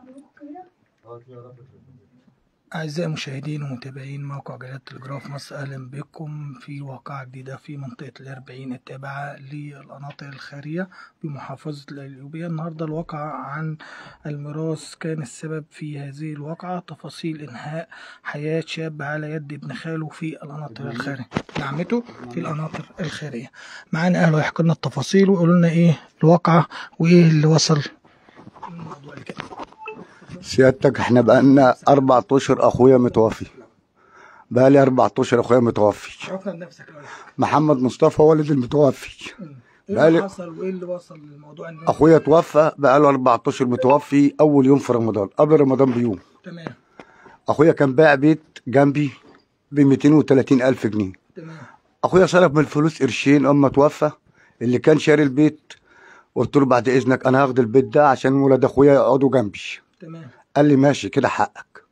أعزائي المشاهدين ومتابعين موقع جريدة تلجراف مصر أهلا بكم في واقعة جديدة في منطقة الأربعين التابعة للقناطر الخيرية بمحافظة القليوبية النهاردة الواقعة عن الميراث كان السبب في هذه الواقعة تفاصيل إنهاء حياة شاب على يد ابن خاله في القناطر الخيرية نعمته في القناطر الخيرية معانا أهله يحكوا لنا التفاصيل ويقولوا لنا إيه الواقعة وإيه اللي وصل الموضوع اللي كده سيادتك احنا بقالنا اربع اشهر اخويا متوفي بقالي اربع اشهر اخويا متوفي عرفنا بنفسك الأول محمد مصطفى والد المتوفي ايه بقالي- اللي حصل وايه اللي وصل للموضوع ان اخويا توفى بقاله اربع اشهر متوفي اول يوم في رمضان قبل رمضان بيوم تمام اخويا كان باع بيت جنبي ب 230 الف جنيه تمام اخويا صرف من الفلوس قرشين اما توفى اللي كان شاري البيت قلت له بعد اذنك انا هاخد البيت ده عشان ولاد اخويا يقعدوا جنبي تمام قال لي ماشي كده حقك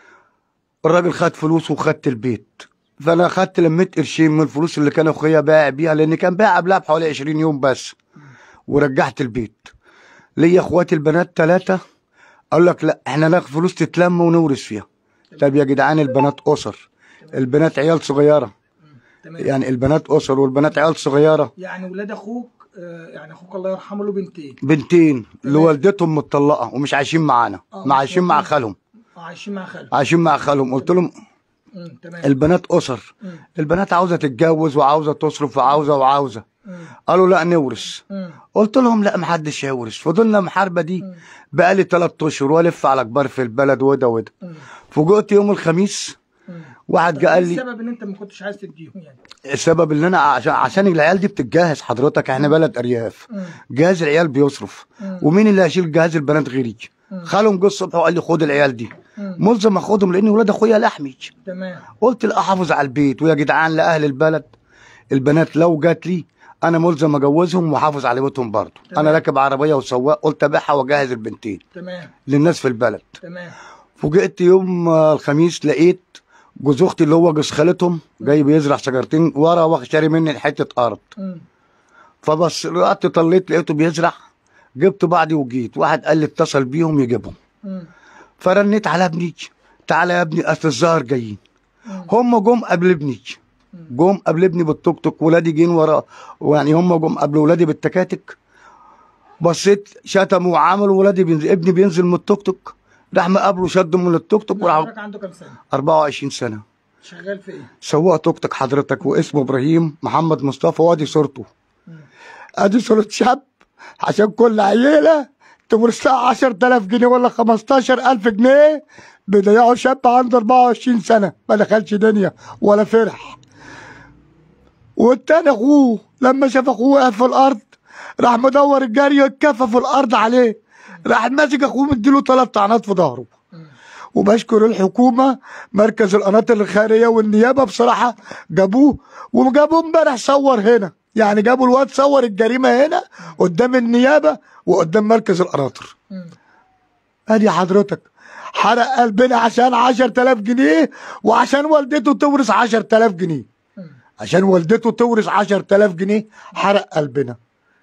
الراجل خد فلوس وخدت البيت فانا خدت لميت قرشين من الفلوس اللي كان اخويا باع بيها لان كان باع قبلها بحوالي 20 يوم بس ورجعت البيت ليا اخواتي البنات ثلاثه قال لك لا احنا ناخد فلوس تتلم ونورث فيها طب يا جدعان البنات اسر البنات عيال صغيره تمام يعني البنات اسر والبنات عيال صغيره يعني ولاد اخوك آه، يعني اخوك الله يرحمه له بنتين بنتين اللي والدتهم متطلقه ومش عايشين معانا آه، ما مش عايشين مع موجود. خالهم آه، عايشين مع خاله عايشين مع خالهم قلت لهم مم، تمام البنات اسر مم، البنات عاوزه تتجوز وعاوزه تصرف وعاوزه وعاوزه مم، قالوا لا نورث مم، قلت لهم لا محدش هيورث فضلنا محاربه دي بقالي ثلاث اشهر والف على كبار في البلد وده وده مم، فوجئت يوم الخميس مم. واحد طب جه إيه قال لي السبب ان انت ما كنتش عايز تديهم يعني السبب اللي انا عشان عشان العيال دي بتتجهز حضرتك احنا بلد ارياف مم، جهاز العيال بيصرف مم. ومين اللي هيشيل جهاز البنات غيري خالهم جه الصبح وقال لي خد العيال دي مم. ملزم اخدهم لان ولاد اخويا لحمي تمام قلت لا احافظ على البيت ويا جدعان لاهل البلد البنات لو جات لي انا ملزم اجوزهم واحافظ على بيتهم برضه تمام. انا راكب عربيه وسواق قلت ابيعها واجهز البنتين تمام للناس في البلد تمام فوجئت يوم آه، الخميس لقيت جوز اختي اللي هو جوز خالتهم جاي بيزرع شجرتين ورا واخد شاري مني حته ارض مم، فبص رحت طليت لقيته بيزرع جبت بعضي وجيت واحد قال لي اتصل بيهم يجيبهم مم، فرنيت على ابني تعالى يا ابني اصل الظهر جايين هم جم قبل ابني جم قبل ابني بالتوك توك ولادي جين ورا يعني هم جم قبل ولادي بالتكاتك بصيت شتموا وعملوا ولادي بينزل ابني بينزل من التوك توك راح مقابله شده من التوك توك وراح حضرتك عنده كام سنه 24 سنه شغال في ايه سواق توك توك حضرتك واسمه ابراهيم محمد مصطفى وادي صورته ادي صورة شاب عشان كل عيلة تورث لها 10000 جنيه ولا 15000 جنيه بيضيعوا شاب عنده 24 سنة ما دخلش دنيا ولا فرح والتاني اخوه لما شاف اخوه واقف في الارض راح مدور الجري اتكفى في الارض عليه راح ماسك اخوه مديله ثلاث طعنات في ظهره وبشكر الحكومة مركز القناطر الخيرية والنيابة بصراحة جابوه وجابوه امبارح صور هنا يعني جابوا الواد صور الجريمة هنا قدام النيابة وقدام مركز القناطر مم. ادي حضرتك حرق قلبنا عشان 10000 جنيه وعشان والدته تورث 10000 جنيه مم. عشان والدته تورث 10000 جنيه حرق قلبنا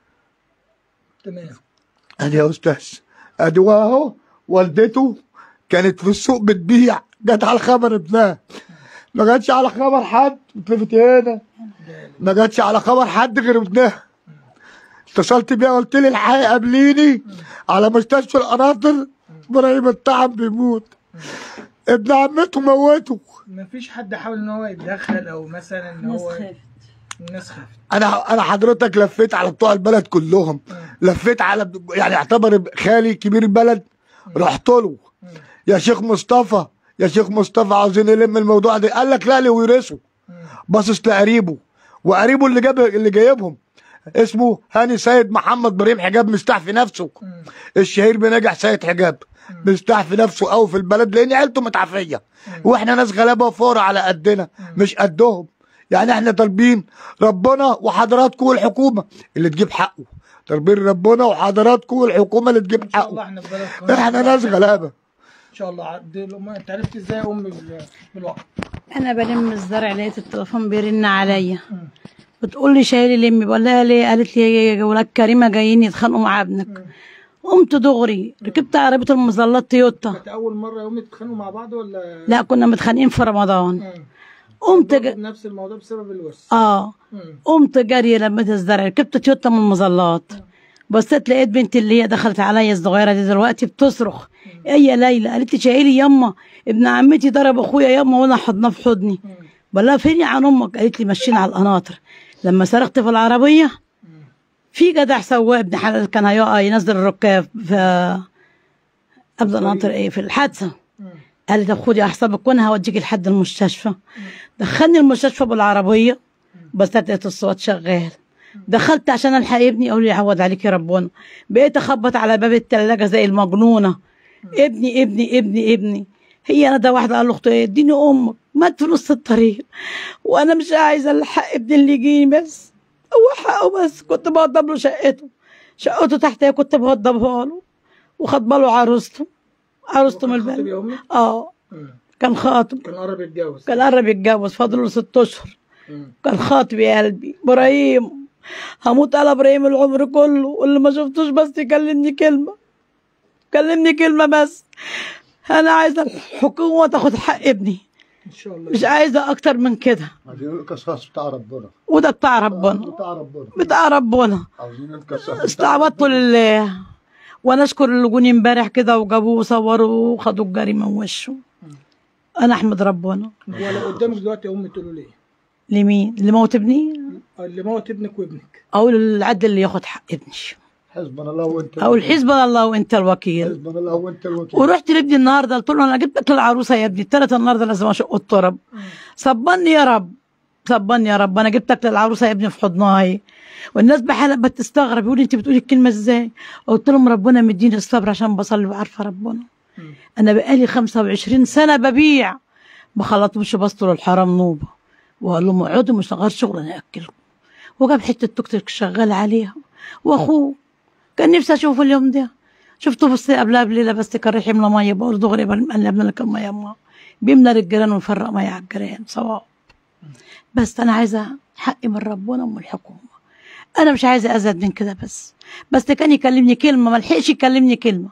تمام ادي يا استاذ ادي واهو والدته كانت في السوق بتبيع جت على خبر ابنها ما جاتش على خبر حد اتلفت هنا ما جاتش على خبر حد غير ابنها اتصلت بيها قلت لي الحقي قابليني على مستشفى القناطر ابراهيم الطعم بيموت ابن عمته موته ما فيش حد حاول ان هو يتدخل او مثلا ان الناس هو خافت الناس خافت انا انا حضرتك لفيت على بتوع البلد كلهم لفيت على يعني اعتبر خالي كبير البلد رحت له يا شيخ مصطفى يا شيخ مصطفى عاوزين نلم الموضوع ده قال لك لا اللي ويرثه باصص لقريبه وقريبه اللي جاب اللي جايبهم اسمه هاني سيد محمد ابراهيم حجاب مستحفي نفسه الشهير بنجح سيد حجاب مستحفي نفسه قوي في البلد لان عيلته متعفيه واحنا ناس غلابه وفقراء على قدنا مش قدهم يعني احنا طالبين ربنا وحضراتكم والحكومه اللي تجيب حقه طالبين ربنا وحضراتكم والحكومه اللي تجيب ان شاء الله حقه احنا في بلد قناة. احنا ناس غلابه ان شاء الله دي الأم- انت عرفت ازاي يا ام بال- بالواقع انا بلم الزرع لقيت التليفون بيرن عليا بتقول لي شايلي لمي بقول لها ليه قالت لي ولاد كريمه جايين يتخانقوا مع ابنك قمت دغري ركبت عربيه المظلات تويوتا كانت اول مره يوم تتخانقوا مع بعض ولا لا كنا متخانقين في رمضان مم. قمت برضه ج... نفس الموضوع بسبب الورث اه مم. قمت جري لميت الزرع ركبت تويوتا من المظلات بصيت لقيت بنتي اللي هي دخلت عليا الصغيره دي دلوقتي بتصرخ ايه يا ليلى قالت لي شايلي يما ابن عمتي ضرب اخويا يما وانا حضناه في حضني بقول لها فين يا عن امك قالت لي مشينا على القناطر لما صرخت في العربيه في جدع سواق ابن حلال كان هيقع ينزل الركاب في قبل القناطر ايه في الحادثه قال لي طب خدي احسابك وانا هوديكي لحد المستشفى دخلني المستشفى بالعربيه بس لقيت الصوت شغال دخلت عشان الحق ابني قالوا لي يعوض عليك يا ربنا بقيت اخبط على باب التلاجة زي المجنونه ابني ابني ابني ابني هي انا ده واحده قال له اختي اديني امك مات في نص الطريق وانا مش عايزه الحق ابني اللي يجيني بس هو حقه بس كنت بوضب له شقته شقته تحت هي كنت بوضبها له وخطبه له عروسته عروسته من وكان خاطب يا البلد امي اه مم. كان خاطب كان قرب يتجوز كان قرب يتجوز فاضل له ست اشهر مم. كان خاطب يا قلبي ابراهيم هموت على ابراهيم العمر كله واللي ما شفتوش بس يكلمني كلمه كلمني كلمه بس انا عايزه الحكومه تاخد حق ابني ان شاء الله مش عايزه اكتر من كده عايزين القصاص بتاع ربنا وده بتاع ربنا بتاع ربنا بتاع ربنا عاوزين القصاص استعبطوا لله وانا اشكر اللي جوني امبارح كده وجابوه وصوروا وخدوا الجريمه من وشه انا احمد ربنا ولا قدامك دلوقتي يا امي تقولوا ليه لمين اللي موت ابني اللي موت ابنك وابنك اقول العدل اللي ياخد حق ابني حسبنا الله وانت اقول حسبنا الله وانت الوكيل حسبنا الله وانت الوكيل ورحت لابني النهارده قلت له انا جبت لك العروسه يا ابني الثلاثه النهارده لازم اشق التراب صبني يا رب صبني يا رب انا جبت لك العروسه يا ابني في حضنها اهي والناس بحالها بتستغرب يقول انت بتقولي الكلمه ازاي قلت لهم ربنا مديني الصبر عشان بصلي وعارفه ربنا انا بقالي 25 سنه ببيع ما خلطتهمش بسطوا الحرام نوبه وقال لهم اقعدوا مش غير شغل انا اكلكم وجاب حته توك توك شغال عليها واخوه كان نفسي اشوفه اليوم ده شفته بس قبلها بليله بس كان ريح يملى ميه بقول دغري قلبنا لك الميه يما بيملى الجيران ويفرق ميه على الجيران صواب بس انا عايزه حقي من ربنا ومن الحكومه انا مش عايزه ازيد من كده بس بس كان يكلمني كلمه ما لحقش يكلمني كلمه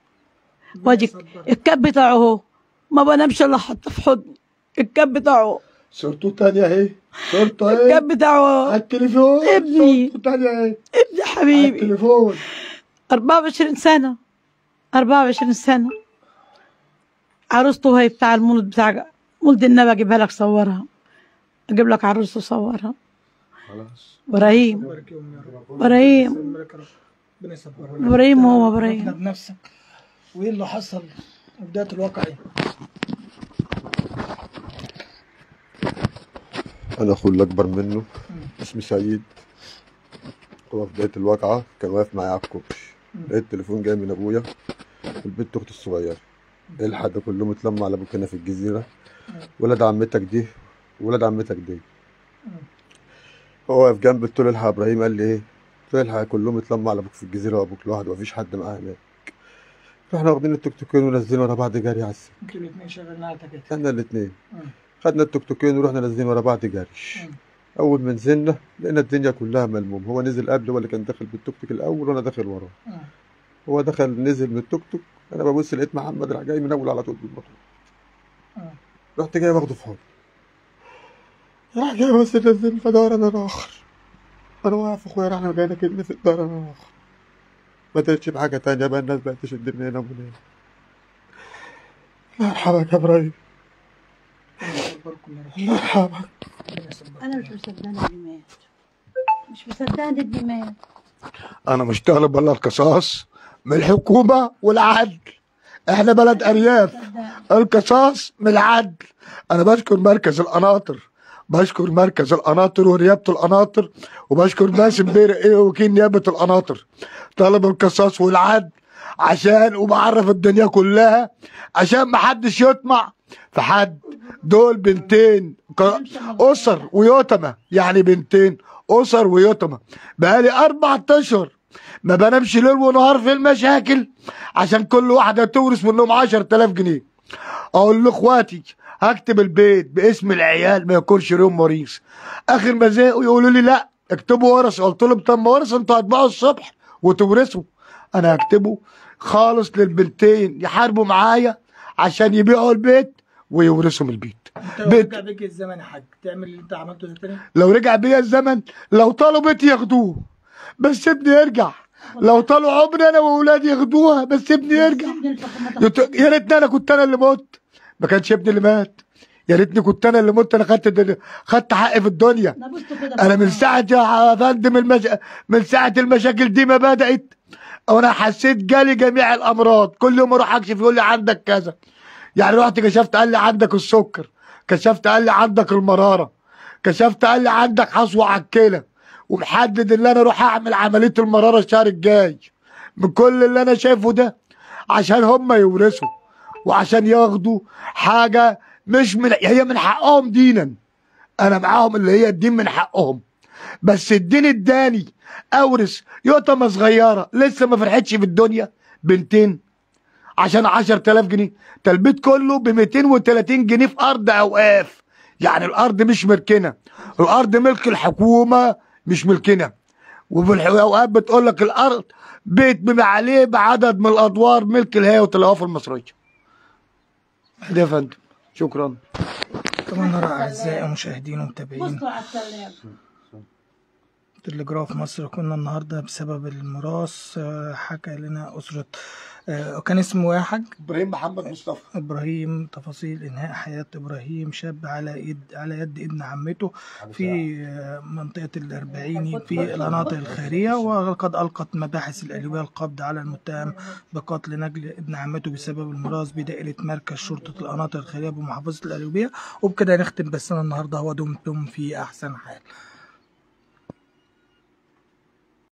واجي الكاب بتاعه اهو ما بنامش الا حاطه في حضني الكاب بتاعه أهو. صورته تانية اهي صورته اهي الكاب بتاعه أهو. على التليفون ابني. صورته تانية اهي ابني على حبيبي التليفون 24 سنة 24 سنة عروسته هي بتاع المولد بتاع مولد النبي اجيبها لك صورها اجيب لك عروسته صورها خلاص ابراهيم بارك يا امي يا رب ابراهيم يسلمك يا رب ربنا يصبرك ابراهيم هو عرفنا ابراهيم بنفسك وايه اللي حصل بدايه الواقع ايه انا اخوه اللي اكبر منه اسمي سعيد هو في بدايه الواقعه كان واقف معايا على الكوبش لقيت التليفون جاي من ابويا والبنت اختي الصغيره الحق ده كلهم اتلموا على ابوك هنا في الجزيره ولاد عمتك دي وولاد عمتك دي هو واقف جنبي قلت له الحق يا ابراهيم قال لي ايه قلت له الحق كلهم اتلموا على ابوك في الجزيره وابوك لوحده مفيش حد معاه هناك رحنا واخدين التوك توكين ونازلين ورا بعض جري على السكه انتوا الاثنين شغالين على تكاتك احنا الاثنين مم. خدنا التوك توكين ورحنا نازلين ورا بعض جري مم. اول ما نزلنا لقينا الدنيا كلها ملموم هو نزل قبل هو اللي كان داخل بالتوك توك الاول وانا داخل وراه مم. هو دخل نزل من التوك توك انا ببص لقيت محمد راح جاي من اول على طول بالموتور مم. رحت جاي واخده في حضني راح جاي بص نزل فدار انا الاخر انا واقف اخويا راح جاينا كلمه في الدار انا الاخر ما تقتش بحاجه تانية بقى الناس بقت تشد من هنا ومن هنا الله يرحمك يا ابراهيم ربنا يصبركم يا رب الله يرحمك ربنا يصبركم انا مش مصدقه ابني مات مش مصدقه ابني مات انا مش طالب ولا القصاص من الحكومه والعدل احنا بلد ارياف القصاص من العدل انا بشكر مركز القناطر بشكر مركز القناطر ونيابه القناطر وبشكر باسم بير ايه وكيل نيابه القناطر طلب القصاص والعدل عشان وبعرف الدنيا كلها عشان ما حدش يطمع في حد دول بنتين ق- اسر ويتمى يعني بنتين اسر ويتمى بقالي اربع اشهر ما بنامش ليل ونهار في المشاكل عشان كل واحده تورث منهم 10000 جنيه اقول لاخواتي هكتب البيت باسم العيال ما يكونش لهم وريث اخر ما زهقوا يقولوا لي لا اكتبوا ورث قلت لهم طب ما ورث انتوا هتبيعوا الصبح وتورثوا انا هكتبه خالص للبنتين يحاربوا معايا عشان يبيعوا البيت ويورثوا من البيت انت لو بيت رجع بيك الزمن يا حاج تعمل اللي انت عملته ده تاني لو رجع بيا الزمن لو طالوا بيتي ياخدوه بس ابني يرجع لو طالوا عمري انا واولادي ياخدوها بس ابني يرجع يت- يا ريتني انا كنت انا اللي مت ما كانش ابني اللي مات يا ريتني كنت انا اللي مت انا خدت الدنيا خدت حقي في الدنيا انا من ساعه يا فندم المش... من ساعه المشاكل دي ما بدات وانا حسيت جالي جميع الامراض كل يوم اروح اكشف يقول لي عندك كذا يعني رحت كشفت قال لي عندك السكر كشفت قال لي عندك المراره كشفت قال لي عندك حصوه على الكلى ومحدد ان انا اروح اعمل عمليه المراره الشهر الجاي من كل اللي انا شايفه ده عشان هم يورثوا وعشان ياخدوا حاجه مش من هي من حقهم دينا انا معاهم اللي هي الدين من حقهم بس الدين اداني اورث يتمة صغيره لسه ما فرحتش في الدنيا بنتين عشان 10000 جنيه ده البيت كله ب 230 جنيه في ارض اوقاف يعني الارض مش ملكنا الارض ملك الحكومه مش ملكنا وفي الاوقات بتقول لك الارض بيت بما عليه بعدد من الادوار ملك الهيئه والتلوث المصريه ده يا فندم شكرا طبعا نرى اعزائي المشاهدين ومتابعين بصوا على السلام تلجراف مصر كنا النهارده بسبب الميراث آه، حكى لنا اسره آه، كان اسمه يا حاج ابراهيم محمد مصطفى ابراهيم تفاصيل انهاء حياه ابراهيم شاب على يد على يد ابن عمته في آه، منطقه الاربعيني في القناطق الخيريه وقد القت مباحث الالويه القبض على المتهم بقتل نجل ابن عمته بسبب الميراث بدائره مركز شرطه القناطق الخيريه بمحافظه القليوبيه وبكده نختم بثنا النهارده ودمتم في احسن حال